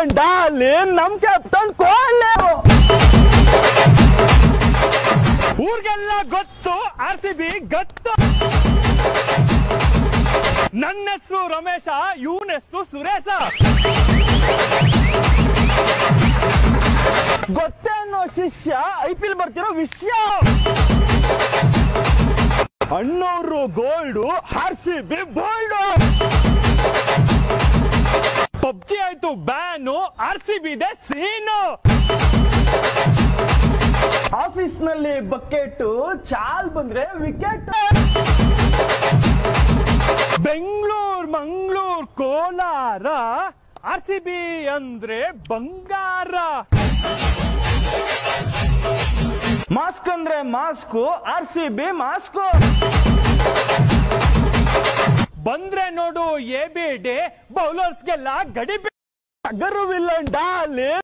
ಡಾಲಿ ನಮ್ ಕ್ಯಾಪ್ಟನ್ ಕೊಹ್ಲಿ ಊರ್ಗೆಲ್ಲ ಗೊತ್ತು R C B ಗೊತ್ತು ನನ್ನ ಹೆಸರು ರಮೇಶ ಇವನ ಹೆಸರು ಸುರೇಶ ಗೊತ್ತೇ ಅನ್ನೋ ಶಿಷ್ಯ ಐ ಪಿ ಎಲ್ ಬರ್ತಿರೋ ವಿಷಯ ಅಣ್ಣವರು gold R C B bold PUBG ಆಯ್ತು ಬ್ಯಾನು ಆರ್ ಸಿ ಬಿ ಇದೆ ಸೀನು ಆಫೀಸ್ ನಲ್ಲಿ ಬಕೆಟ್ ಚಾಲ್ ಬಂದ್ರೆ wicket Bengaluru Mangaluru Kolar R C B ಅಂದ್ರೆ ಬಂಗಾರ ಮಾಸ್ಕ್ ಅಂದ್ರೆ mask R C B mask ಬಂದ್ರೆ ನೋಡು ಎ ಬಿ ಡಿ ಬೌಲರ್ಸ್ಗೆಲ್ಲ ಗಡಿ ಅಗರು ವಿಲ್ಲನ್ ಡಾಲಿ